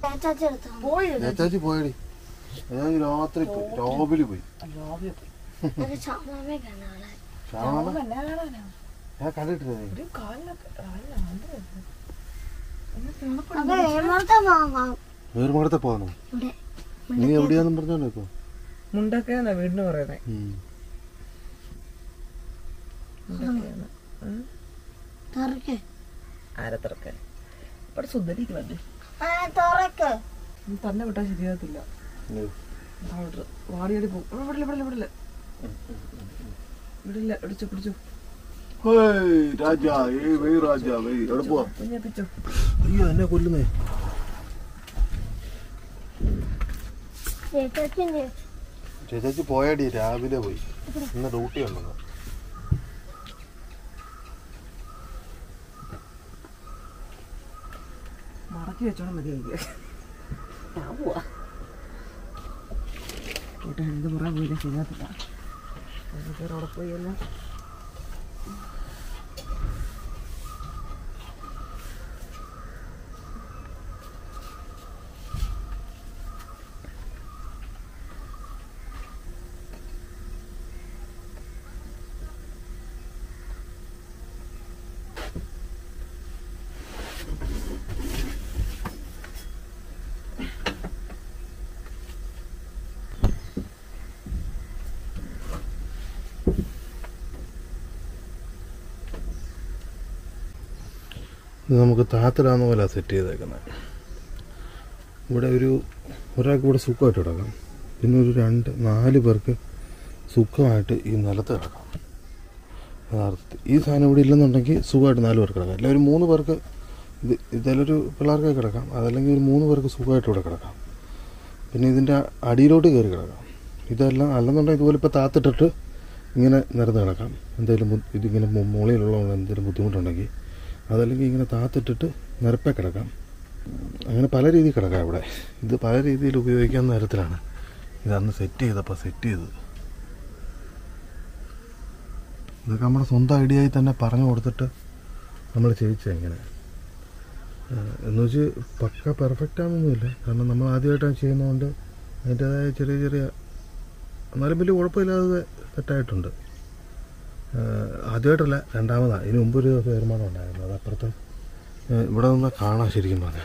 ചേച്ചാച്ചി എടുത്തോ പോയി ചേച്ചാച്ചി പോയടി ചേച്ചാച്ചി രാത്രി പോയി രാവിലെ പോയി ഒരു ചാമേ കാണാളെ ശ്യാമ എന്നാ കാണാനാ ഞാൻ കണ്ടിട്ടില്ല നീ. ഒരു കാലിനൊക്കെ കാലിനാണ് അത് ഏമാർത്തെ വാങ്ങാം വേറുമാടത്തെ പോകാനോ ഇവിടെ നീ എവിടെയാന്നും പറഞ്ഞോണ്ടോ ഇപ്പൊ മുണ്ടൊക്കെ എന്നാ വീടിന് പറയുന്നേ ഉം. മുണ്ടൊക്കെയാണ് തുറക്ക് ആരത്തിറക്കാൻ ഇവിടെ സുന്ദരിക്കുന്നുണ്ട് ആ തുറക്ക് തന്നെ വിട്ടാൽ ശരിയാകത്തില്ല ഉം. അവിടെ വാടിയാടി പോകും ഇവിടെ ഇവിടെ ഇവിടെ ഇവിടെ പിടിച്ചു പിടിച്ചു ഹേയ്, രാജാ ഏയ് വെയ് രാജാ വെയ് എവിടെ പോവാ കുഞ്ഞെ പിടിച്ചു അയ്യോ എന്നെ കൊല്ലുന്നേ ചേച്ചാച്ചി ചേച്ചാച്ചി പോയാടി രാവിലെ പോയി ഇന്ന് ഡ്യൂട്ടി ഉണ്ടെന്ന് മടക്കി വെച്ചോണം മതി എനിക്ക് ഞാൻ പോവാ കേട്ടോ എന്ത് പറയാൻ പോയില്ല ശരിയാത്തില്ല വേറെ അവിടെ പോയി എല്ലാം ഇത് നമുക്ക് താത്തലാന്ന പോലെ സെറ്റ് ചെയ്തേക്കുന്നത് ഇവിടെ ഒരു ഒരാൾക്ക് ഇവിടെ സുഖമായിട്ട് കിടക്കാം പിന്നെ ഒരു രണ്ട് നാല് പേർക്ക് സുഖമായിട്ട് ഈ നിലത്ത് കിടക്കാം യഥാർത്ഥത്തിൽ ഈ സാധനം ഇവിടെ ഇല്ലെന്നുണ്ടെങ്കിൽ സുഖമായിട്ട് നാല് പേർക്ക് കിടക്കാം അല്ലെങ്കിൽ ഒരു മൂന്ന് പേർക്ക് ഇത് ഇതിലൊരു പിള്ളേർക്ക് കിടക്കാം അതല്ലെങ്കിൽ ഒരു മൂന്ന് പേർക്ക് സുഖമായിട്ട് ഇവിടെ കിടക്കാം പിന്നെ ഇതിൻ്റെ അടിയിലോട്ട് കയറി കിടക്കാം ഇതെല്ലാം അല്ലെന്നുണ്ടെങ്കിൽ ഇതുപോലെ ഇപ്പോൾ താത്തിട്ടിട്ട് ഇങ്ങനെ നിരന്ന് കിടക്കാം എന്തെങ്കിലും ബു- ഇതിങ്ങനെ മു- മുകളിലുള്ള എന്തെങ്കിലും ബുദ്ധിമുട്ടുണ്ടെങ്കിൽ അതല്ലെങ്കിൽ ഇങ്ങനെ താത്തിട്ടിട്ട് നിരപ്പേ കിടക്കാം അങ്ങനെ പല രീതിയിൽ കിടക്കാം ഇവിടെ ഇത് പല രീതിയിൽ ഉപയോഗിക്കാവുന്ന തരത്തിലാണ് ഇതന്ന് സെറ്റ് ചെയ്തപ്പോൾ സെറ്റ് ചെയ്തത് ഇതൊക്കെ നമ്മുടെ സ്വന്തം ഐഡിയയിൽ തന്നെ പറഞ്ഞു കൊടുത്തിട്ട് നമ്മൾ ചെയ്യിച്ചത് എങ്ങനെ എന്ന് വെച്ച് പക്ക പെർഫെക്റ്റ് ആണെന്നൊന്നുമില്ല കാരണം നമ്മൾ ആദ്യമായിട്ടാണ് ചെയ്യുന്നതുകൊണ്ട് അതിൻ്റേതായ ചെറിയ ചെറിയ എന്നാലും വലിയ കുഴപ്പമില്ലാതെ തെറ്റായിട്ടുണ്ട് ഏഹ് ആദ്യമായിട്ടല്ല രണ്ടാമതാണ് ഇതിന് മുമ്പ് ഒരു തീരുമാനം ഉണ്ടായിരുന്നു അത് അപ്പുറത്ത് ഏഹ് ഇവിടെ നിന്ന് കാണാം ശരിക്കും പറഞ്ഞാൽ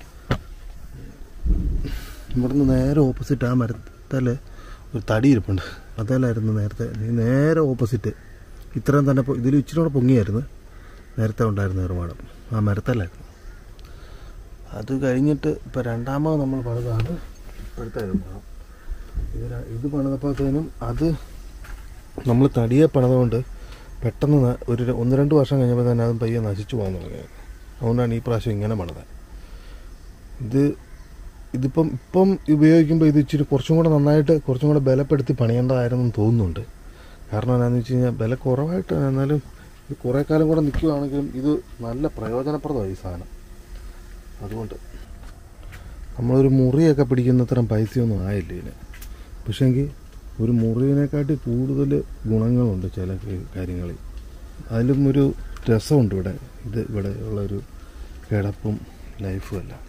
ഇവിടെ നിന്ന് നേരെ ഓപ്പോസിറ്റ് ആ മരത്തിൽ ഒരു തടി ഇരിപ്പുണ്ട് അതല്ലായിരുന്നു നേരത്തെ ഈ നേരെ ഓപ്പോസിറ്റ് ഇത്രയും തന്നെ പൊ- ഇതിൽ ഇച്ചിരി കൂടെ പൊങ്ങിയായിരുന്നു നേരത്തെ ഉണ്ടായിരുന്ന നിർമ്മാണം ആ മരത്തല്ലായിരുന്നു അത് കഴിഞ്ഞിട്ട് ഇപ്പോൾ രണ്ടാമത് നമ്മൾ പണിതാണ് ഇപ്പോഴത്തെ നിർമ്മാണം ഇത് ര- ഇത് പണിതപ്പോഴത്തേനും അത് നമ്മൾ തടിയെ പണിതുകൊണ്ട് പെട്ടെന്ന് ന- ഒരു ര- ഒന്ന് രണ്ട് വർഷം കഴിഞ്ഞപ്പോൾ തന്നെ അത് പയ്യെ നശിച്ചു പോകാൻ തുടങ്ങിയത് അതുകൊണ്ടാണ് ഈ പ്രാവശ്യം ഇങ്ങനെ പണിത് ഇത് ഇതിപ്പം ഇപ്പം ഉപയോഗിക്കുമ്പോൾ ഇത് ഇച്ചിരി കുറച്ചും കൂടെ നന്നായിട്ട് കുറച്ചും കൂടെ ബലപ്പെടുത്തി പണിയേണ്ടതായിരുന്നു എന്ന് തോന്നുന്നുണ്ട് കാരണം എന്താണെന്ന് വെച്ച് കഴിഞ്ഞാൽ ബല കുറവായിട്ട് എന്നാലും ഇത് കുറേ കാലം കൂടെ നിൽക്കുകയാണെങ്കിലും ഇത് നല്ല പ്രയോജനപ്രദമായി ഈ സാധനം അതുകൊണ്ട് നമ്മളൊരു മുറിയൊക്കെ പിടിക്കുന്നത്രയും പൈസയൊന്നും ആയില്ല ഇതിന് പക്ഷേങ്കിൽ ഒരു മുറിവിനെക്കാട്ടി കൂടുതൽ ഗുണങ്ങളുണ്ട് ചില കാര്യങ്ങളിൽ അതിലും ഒരു രസമുണ്ട് ഇവിടെ ഇത് ഇവിടെ ഉള്ളൊരു കിടപ്പും ലൈഫും എല്ലാം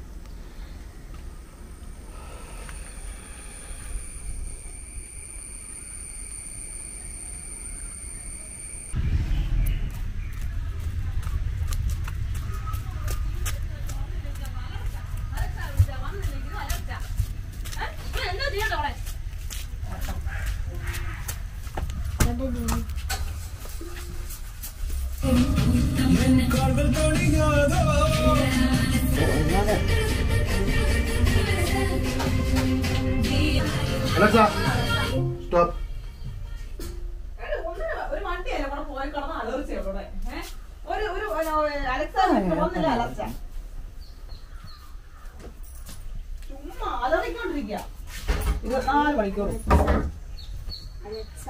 സ്റ്റോപ്പ് ഒരു വണ്ടിയല്ല ഇവിടെ പോയി കിടന്ന് അലർച്ച ഇവിടെ ഏ? ഒരു ഒരു ഒരു അലക്സാ വന്നില്ല അലർച്ച ചുമ്മാ അലറിക്കൊണ്ടിരിക്കുക ഇരുപത്തിനാല് മണിക്കൂർ അലക്സ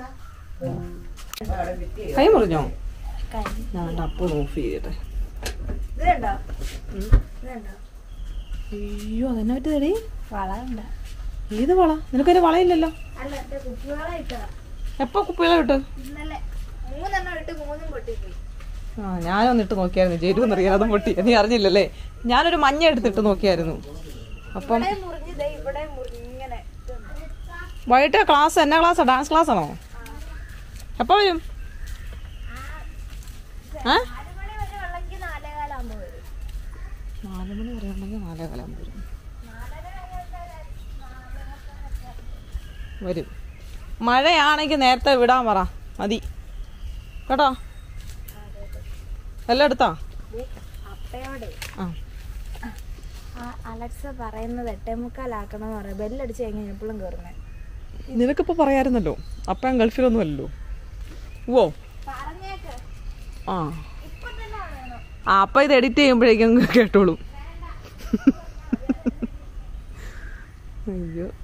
കൈ മുറിഞ്ഞോ കൈ ഞാൻ അപ്പ് ഓഫ് ചെയ്തിട്ടെ ഇത് കണ്ടോ ഇത് കണ്ടോ അയ്യോ അതെന്നെ പറ്റിയതടി വള ഉണ്ടോ ഏത് വള നിനക്കൊരു വളയില്ലല്ലോ അല്ല എന്റെ കുപ്പിവള ഇട്ടതാ എപ്പോ കുപ്പികളെ ഇട്ട് ഇന്നലെ മൂന്നെണ്ണം ഇട്ട് മൂന്നും പൊട്ടിപ്പോയി ആ ഞാനൊന്ന് ഇട്ട് നോക്കിയായിരുന്നു ജെരുവെന്നറിയാം അതും പൊട്ടി നീ അറിഞ്ഞില്ലല്ലേ ഞാനൊരു മഞ്ഞ എടുത്തിട്ട് നോക്കിയായിരുന്നു അപ്പം ഇവിടെ മുറിഞ്ഞ് ദേ ഇവിടെ മുറിഞ്ഞ് ഇങ്ങനെ ഇതുണ്ട്. വൈകിട്ട് ക്ലാസ് എന്നാ ക്ലാസ്സാ ഡാൻസ് ക്ലാസ് ആണോ എപ്പോ വരും ആ നാല് മണി വരെ ഉള്ളെങ്കിൽ നാലേകാലാകുമ്പോ വരും നാല് മണി വരെ ഉണ്ടെങ്കിൽ നാലേ കാലം വരും വരും മഴയാണെങ്കിൽ നേരത്തെ വിടാൻ പറ മതി കേട്ടോ എല്ലാം എടുത്താ അപ്പയോടെ ആ ആ അലക്സ പറയുന്നത് എട്ടേ മുക്കാലാക്കണമെന്ന് പറയാം ബെല്ലടിച്ച് കഴിഞ്ഞാൽ എപ്പോഴും കയറുന്നത് നിനക്കിപ്പോ പറയായിരുന്നല്ലോ അപ്പം ഗൾഫിലൊന്നും അല്ലല്ലോ ഓ പറഞ്ഞേക്ക് ആ ഇപ്പൊ തന്നെ വേണം ആ അപ്പൊ ഇത് എഡിറ്റ് ചെയ്യുമ്പോഴേക്കും കേട്ടോളൂ അയ്യോ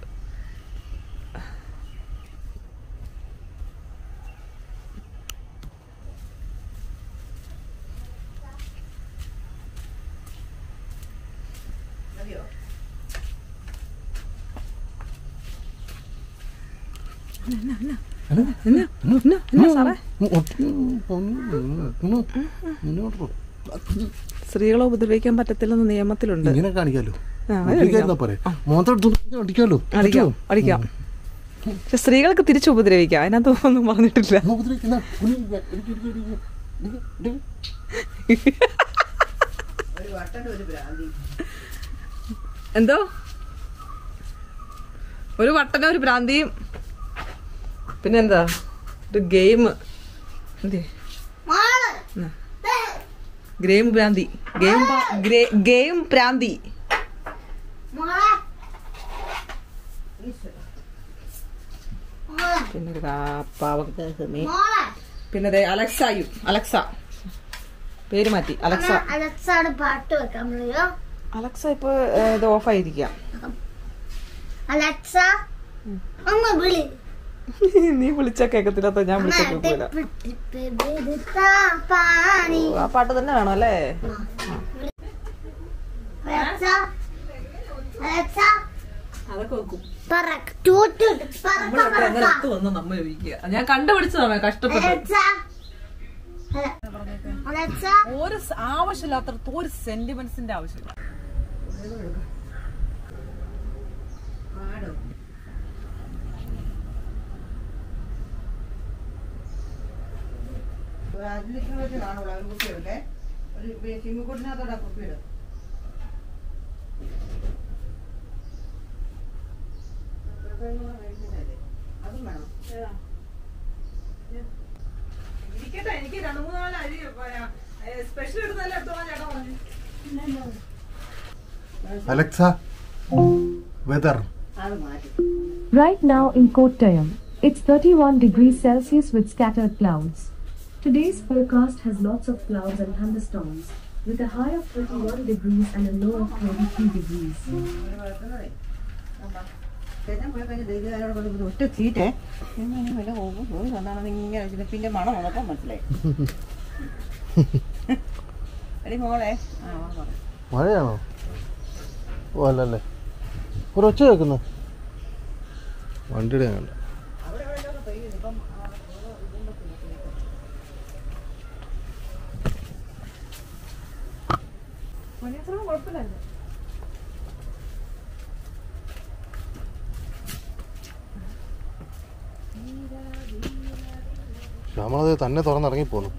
സ്ത്രീകളെ ഉപദ്രവിക്കാൻ പറ്റത്തില്ലെന്ന് നിയമത്തിലുണ്ട് ഇങ്ങനെ കാണിക്കാലോ ആ, അത് ഉപയോഗിക്കാതിരുന്നാ പോരെ മോന്തം അടിക്കാലോ അടിക്കാം അടിക്കാം പക്ഷെ സ്ത്രീകൾക്ക് തിരിച്ചു ഉപദ്രവിക്കാം അതിനകത്ത് ഒന്നും പറഞ്ഞിട്ടില്ല ഉപദ്രവിക്കുന്ന എന്തോ ഒരു വട്ടന ഒരു ഭ്രാന്തിയും പിന്നെന്താ ഒരു ഗെയിം എന്തേ ഗെയിം ഭ്രാന്തി ഗെയിം ഗെയിം ഭ്രാന്തി പിന്നെ ഒരു കാ- പാവക്കമേ. പിന്നെ ദേ അലക്സായു അലക്സ പേര് മാറ്റി അലക്സ അലക്സാട് പാട്ട് വെക്കാൻ പറയോ അലക്സ ഇപ്പൊ ഏ, ഇത് ഓഫായിരിക്കാം അലക്സ ഒന്ന് വിളി നീ വിളിച്ചാ കേക്കത്തില്ലാത്ത ഞാൻ വിളിച്ചാ കേൾക്കൂല പാണി ആ പാട്ട് തന്നെ വേണം അല്ലേ അലക്സ അലക്സ അതൊക്കെ വെക്കും പറക്ക് ടൂട്ട് നമ്മളൊക്കെ അങ്ങനെ ഒത്തു വന്ന് നമ്മ ചോദിക്കുക ഞാൻ കണ്ടുപിടിച്ചതാണ് കഷ്ടപ്പെട്ട് അലക്സ അലക്സ ഒരു സ- ആവശ്യമില്ലാത്ത ഒരു സെന്റിമെന്റ്സിന്റെ ആവശ്യമില്ല ഇരിക്കട്ടെ എനിക്ക് രണ്ടു മൂന്നാല് അരി സ്പെഷ്യൽ എടുത്തല്ലേ എടുത്തോളാം ചേട്ടാ പറഞ്ഞു Alexa weather Right now in Kottayam, it's 31 degrees Celsius with scattered clouds. Today's forecast has lots of clouds and thunderstorms, with a high of 31 degrees and a low of 23 degrees. ഒറ്റ സീറ്റേ ഇങ്ങനെ വില പോകും പോയി വന്നാണെന്ന് ഇങ്ങനെ വെച്ചിട്ട് പിന്നെ മണം വന്നപ്പോൾ മനസ്സിലായി എടി മോളെ ആ വാ പറ. മഴയാണോ ഓ അല്ലല്ലേ ഒരു ഒച്ച കേൾക്കുന്നു വണ്ടിയുടെ കണ്ട ശ്യാമളത് തന്നെ തുറന്നിറങ്ങിപ്പോന്നു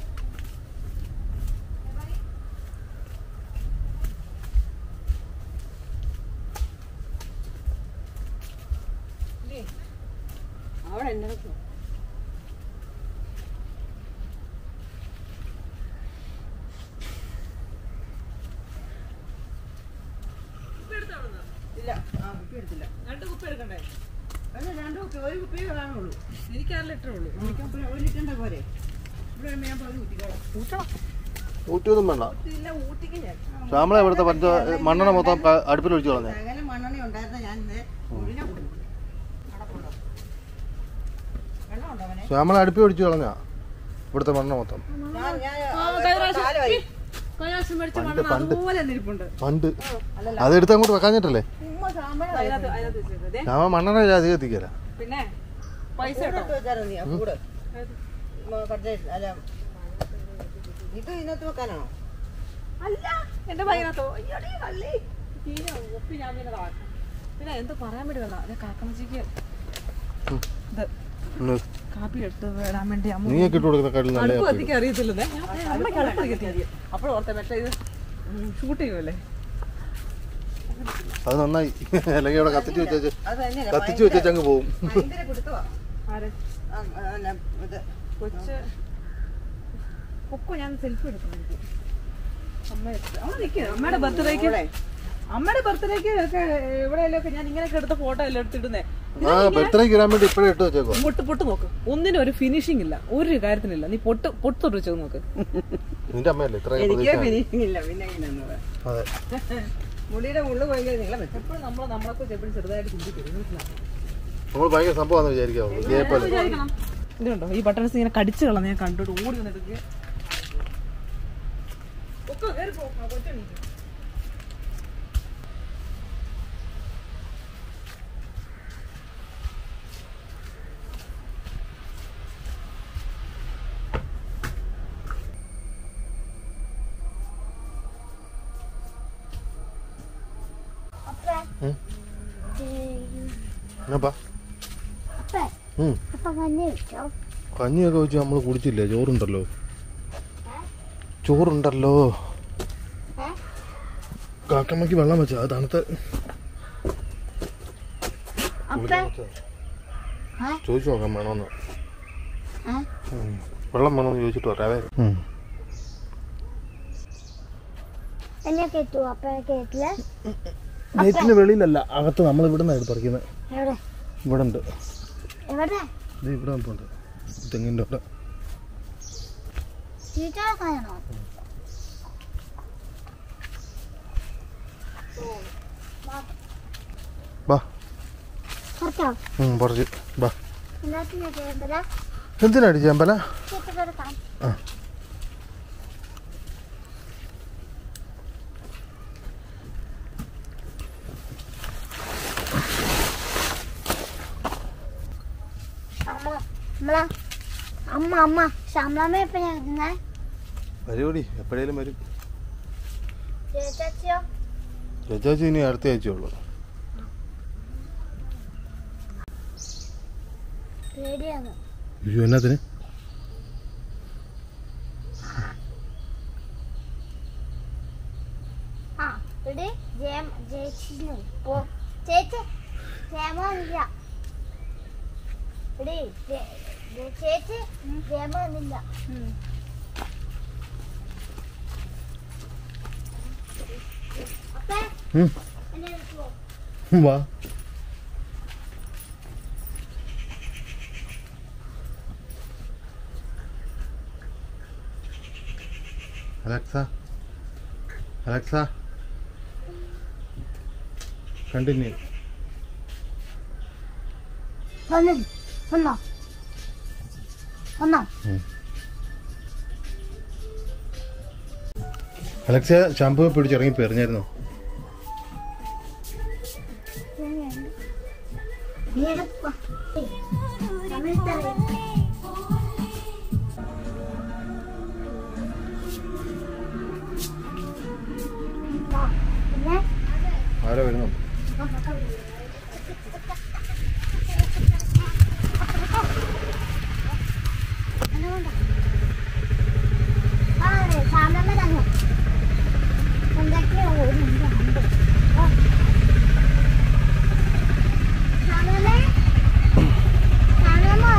അവിടെ എന്നെ ഇല്ല ആ കുപ്പി എടുത്തില്ല രണ്ട് കുപ്പി എടുക്കണ്ടേ അല്ല രണ്ട് കുപ്പി ഒരു കുപ്പിയെ കാണുള്ളൂ എനിക്ക് അര ലിറ്റർ ഉള്ളൂ എനിക്ക് അപ്പോൾ ഒരു ലിറ്ററിന്റെ പോരെ ഇവിടെ വരുമ്പോൾ ഞാൻ പോയി കുത്തിക്കോളാം ഊറ്റിയൊന്നും വേണ്ട ഇല്ല ഊട്ടിക്ക് ഞാൻ ശ്യാമള ഇവിടുത്തെ പഞ്ച മണ്ണെണ്ണ മൊത്തം ക- അടുപ്പിൽ ഒഴിച്ചു കളഞ്ഞേ അങ്ങനെ മണ്ണെണ്ണ ഉണ്ടായിരുന്ന ഞാൻ ഇന്ന് ഒഴിഞ്ഞാ കുടിക്കും അടപ്പുണ്ടോ വെള്ളം ഉണ്ടോ അവനെ ശ്യാമള അടുപ്പിൽ ഒഴിച്ചു കളഞ്ഞാ ഇവിടുത്തെ മണ്ണെണ്ണ മൊത്തം ഞാൻ ഞാൻ കാലമായി കൈലാസം മേടിച്ച പണ്ട് മണ്ണ് പണ്ട് അതുപോലെ തന്നെ ഇരിപ്പുണ്ട് പണ്ട് അതെടുത്ത് അങ്ങോട്ട് വെക്കാഞ്ഞിട്ടല്ലേ ചുമ്മാ സാമ്പളം അതിനകത്ത് അതിനകത്ത് വെച്ചേക്ക്. ദേ, ശ്യാമ മണ്ണെണ്ണ ഇല്ല അധികം എത്തിക്കല പിന്നെ പൈസ കേട്ടോ ഇട്ട് വെച്ചാലോ നീ ആ കൂട് ഉം, കട്ട്ലേറ്റ് അല്ല ഇത് ഇതിനകത്ത് വെക്കാനാണോ അല്ല എന്റെ പയ്യനകത്തോ അയ്യോടി കള്ളി ചീന ഉപ്പി ഞാൻ പിന്നെ കാക്കാം പിന്നെ എന്ത് പറയാൻ പറ്റുമല്ല അതെ കാക്കമ്മച്ചിക്ക് ഇത് ഒന്ന് കാപ്പി എടുത്ത് വരാൻ വേണ്ടി അമ്മ നീയൊക്കെ ഇട്ട് കൊടുക്കുന്ന കാട്ടിൽ നല്ല അടുപ്പ് കത്തിക്ക് അറിയത്തില്ലെന്നേ അമ്മയ്ക്ക് അടുപ്പ് കത്തിക്കത്തി അപ്പോഴോർത്തെ മറ്റേ ഇത് ഷൂട്ട് ചെയ്യുമല്ലേ അത് നന്നായി അല്ലെങ്കിൽ അവിടെ കത്തിച്ച് വെച്ചേച്ച് അത് തന്നെ കത്തിച്ച് വെച്ചേച്ച് അങ്ങ് പോവും ഭയങ്കര പിടുത്തമാ ആരെ ആ, ആ, ന- ഇത് കൊച്ച് പൊക്കോ ഞാൻ സെൽഫി എടുക്കണം എനിക്ക് അമ്മ അവിടെ നിൽക്കുക അമ്മയുടെ ബർത്ത്ഡേക്ക് അമ്മയുടെ ബർത്ത്ഡേക്ക് ഒക്കെ എവിടെയെങ്കിലും ഒക്കെ ഞാൻ ഇങ്ങനെയൊക്കെ എടുത്ത ഫോട്ടോ എല്ലാം എടുത്തിടുന്നേ ആ ബർത്ത്ഡേക്ക് ഇടാൻ വേണ്ടി ഇപ്പോഴേ ഇട്ട് വെച്ചേക്കോ പൊട്ട് പൊട്ട് നോക്ക് ഒന്നിനും ഒരു ഫിനിഷിംഗ് ഇല്ല ഒരു കാര്യത്തിനില്ല നീ പൊട്ട് പൊട്ട് തൊട്ട് വെച്ചത് നോക്ക് നിന്റെ അമ്മയല്ലേ ഇത്ര എനിക്ക് ഫിനിഷിംഗ് ഇല്ല പിന്നെ എങ്ങനെയാന്ന് പറയാം അതെ മുടിയുടെ ഉള്ളു ഭയങ്കര നീളം വെച്ചു എപ്പോഴും നമ്മൾ നമ്മളെ കുറിച്ച് എപ്പോഴും ചെറുതായിട്ട് ചിന്തിക്കും മനസ്സിലാവും നമ്മൾ ഭയങ്കര സംഭവമാണെന്ന് വിചാരിക്കാവുള്ളൂ ജയപ്പല്ലേ ഇതുണ്ടോ ഈ ബട്ടൺസ് ഇങ്ങനെ കടിച്ചു കളഞ്ഞ ഞാൻ കണ്ടിട്ട് ഓടി വന്നിട്ട് ഒക്കെ കയറി പോ കൊച്ചെണീക്കും എന്നാപ്പാ ഉം. അപ്പൊ കഞ്ഞി വെച്ചോ കഞ്ഞിയൊക്കെ വെച്ച് നമ്മൾ കുടിച്ചില്ലേ ചോറുണ്ടല്ലോ ചോറുണ്ടല്ലോ കാക്കമ്മക്ക് വെള്ളം വെച്ചാ അത് തണുത്ത ചോദിച്ചു നോക്കാം വേണോന്ന് ഉം. വെള്ളം വേണോന്ന് ചോദിച്ചിട്ട് പറയാവേ എന്നെ കേട്ടു അപ്പ കേട്ടില്ല നെറ്റിന് വെളിയിലല്ല അകത്ത് നമ്മൾ ഇവിടെ നിന്നാണ് പറിക്കുന്നത് എവിടെ ഇവിടെ ഉണ്ട് എവിടെ ഇത് ഇവിടെ നിൽപ്പുണ്ട് തെങ്ങിൻ്റെ അവിടെ ചീറ്റാക്കാണോ ബാ കുറച്ചോ ഉം, പറിച്ച് ബാ എല്ലാത്തിനും ചെയ്യുമ്പോഴാ എന്തിനാടി ചേമ്പല ചീറ്റെടുക്കാം അമ്മ അമ്മ അമ്മ അമ്മ ശമ്പളമേ എപ്പോഴാ കിട്ടുന്നേ പരിപാടി എപ്പോഴേലും വരും ചേച്ചിയോ ചേച്ചാച്ചി ഇനി അടുത്ത ആഴ്ചയുള്ളൂ പേടിയാണ് അയ്യോ എന്നാത്തിന് ആ ഇവിടെ ജയം ജയിച്ചിരുന്നു പോ ചേച്ചി ജയമോന്നില്ല ഇവിടെ ജെ- ജെ- ചേച്ചി ജയമോന്നില്ല അപ്പേ ഉം. എന്നെ എടുക്കുവോ വാ അലക്സ അലക്സ കണ്ടിന്യൂ വന്നു വന്നോ വന്നോ അലക്സ ഷാമ്പു പിടിച്ചിറങ്ങി പെറിഞ്ഞായിരുന്നോ നീ എടുക്കുവാ സമയത്തറിയാം പിന്നെ ആരോ വരുന്നു ആ സാമമ്മ തന്നെ എന്തൊക്കെയോ ഒരു ഉണ്ട് സാമമ്മ സാമമ്മ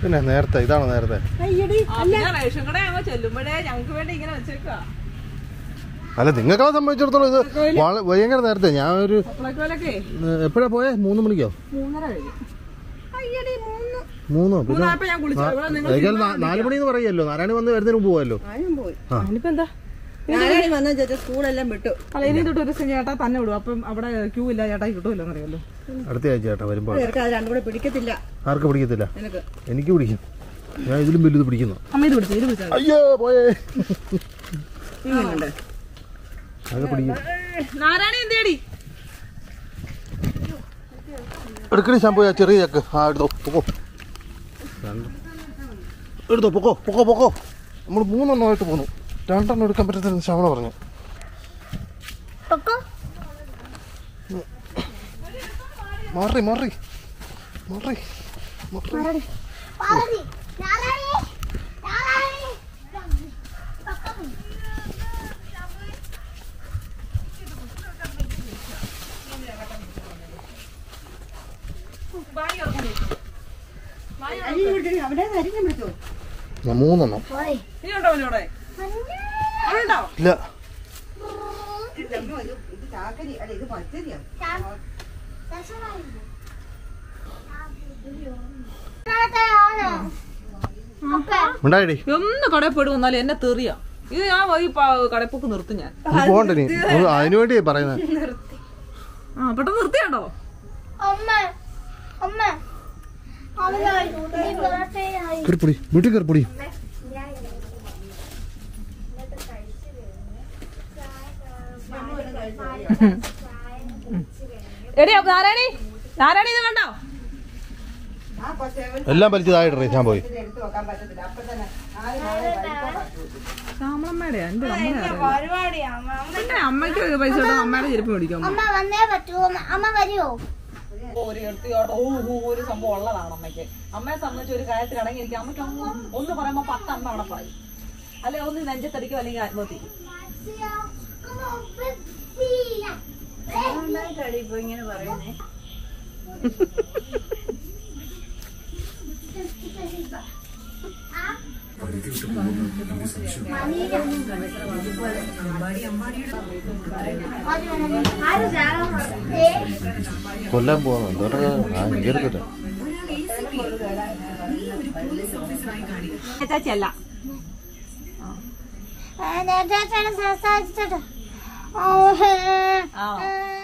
പിന്നെ നേരത്തെ ഇതാണോ നേരത്തെ ആ, പിന്നെ റേഷൻ കട ഞങ്ങൾ ചെല്ലുമ്പോഴേ ഞങ്ങൾക്ക് വേണ്ടി ഇങ്ങനെ വെച്ചേക്കാ അല്ല നിങ്ങളെ സംബന്ധിച്ചിടത്തോളം ഇത് വള- ഭയങ്കര നേരത്തെ ഞാൻ ഒരു അപ്പോഴേക്കോലൊക്കെ എപ്പോഴാ പോയേ മൂന്ന് മണിക്കോ മൂന്നര കഴിഞ്ഞു അയ്യടി മൂന്ന് മൂന്നോ പിന്നെ മൂന്നായപ്പോ ഞാൻ കുളിച്ചു ഇവിടെ നിങ്ങൾ ഏതായാലും നാ- നാല് മണി എന്ന് പറയല്ലോ നാരായണി വന്ന് വരുന്നതിന് മുമ്പ് പോവല്ലോ ആരും പോയി അതിനിപ്പോ എന്താ ഞാനാണി വന്ന ചേട്ടാ സ്കൂളെല്ലാം വിട്ടു അല്ല ഇനി തൊട്ട് ഒരു ദിവസം ചേട്ടാ തന്നെ വിടും അപ്പം അവിടെ ക്യൂ ഇല്ല ചേട്ടാ കിട്ടുമല്ലോ എന്നറിയാലോ അടുത്ത ആഴ്ച ചേട്ടാ വരുമ്പോൾ ചേർക്കാൻ അത് രണ്ടും കൂടെ പിടിക്കത്തില്ല ആർക്ക് പിടിക്കത്തില്ല നിനക്ക് എനിക്ക് പിടിക്കും ഞാൻ ഇതിലും വലുത് പിടിക്കുന്നു അമ്മ ഇത് പിടിച്ചു ഇത് പിടിച്ചാൽ അയ്യോ പോയേ ഇങ്ങനെയുണ്ട് അത് പിടിക്കും നാരായണി എന്തേടി എടുക്കണി ശാമ്പോ ചെറിയ ചക്ക് ആ എടുത്തോ പൊക്കോ രണ്ട് എടുത്തോ പൊക്കോ പൊക്കോ പൊക്കോ നമ്മൾ മൂന്നെണ്ണമായിട്ട് പോന്നു രണ്ടെണ്ണം എടുക്കാൻ പറ്റത്തില്ല ശാമള പറഞ്ഞു മാറി മാറി മാറി മാറി അരിഞ്ഞു വിട്ടു അവിടെ അരിഞ്ഞു വിളിച്ചോ ഞാൻ മൂന്നെണ്ണം നീ ഉണ്ടോ അവനോടെ അവനുണ്ടോ ഇല്ല ഇത് അമ്മ ഇത് ഇത് ചാക്കരി അല്ല ഇത് പച്ചരിയാണ് ഉണ്ടായിടി എന്ന് കടയിൽ പോയിട്ട് വന്നാലും എന്നെ തെറിയാ ഇത് ഞാൻ ഈ പ- കടയിപ്പോക്ക് നിർത്തും ഞാൻ നീ പോകണ്ട നീ ഒന്ന് അതിനു വേണ്ടി പറയുന്നത് ആ പെട്ടെന്ന് നിർത്തിയാണ്ടോ അമ്മ അമ്മ അവനായി നീ പൊറോട്ടയായി കയറിപ്പൊടി വീട്ടിൽ കയറിപ്പൊടി എടി നാരായണി നാരായണി ഇത് കണ്ടോ ആ പച്ചവൻ എല്ലാം വലിച്ചതായിട്ടേ ഞാൻ പോയി എടുത്ത് വെക്കാൻ പറ്റത്തില്ല അപ്പൊ തന്നെ ആരും ആരും കഴിക്കാൻ പറ്റൂല. ശ്യാമളമ്മയുടെ എന്റെ അമ്മ പരിപാടിയാ അമ്മ പിന്നെ അമ്മയ്ക്ക് പൈസ കൊടുത്താൽ അമ്മയുടെ ചെരുപ്പ് മേടിക്കും അമ്മ വന്നേ പറ്റൂ അമ്മ- അമ്മ വരുമോ ഒരു എടുത്തിയോട്ടോ ഓ ഓ ഒരു സംഭവം ഉള്ളതാണ് അമ്മയ്ക്ക് അമ്മയെ സംബന്ധിച്ച് ഒരു കാര്യത്തിൽ അടങ്ങിയിരിക്കും അമ്മയ്ക്ക് ഒന്ന് ഒന്ന് പറയുമ്പോ പത്ത് അമ്മ അവിടെ പറയും അല്ലെ ഒന്ന് നെഞ്ചത്തടിക്കോ അല്ലെങ്കിൽ ആത്മഹത്യ ഇപ്പൊ ഇങ്ങനെ പറയുന്നേ കൊല്ലാൻ പോകുന്നു ഞാൻ കയറിക്കട്ടെ ചേച്ചല്ല നേരത്തെ സംസാരിച്ചിട്ട് ആ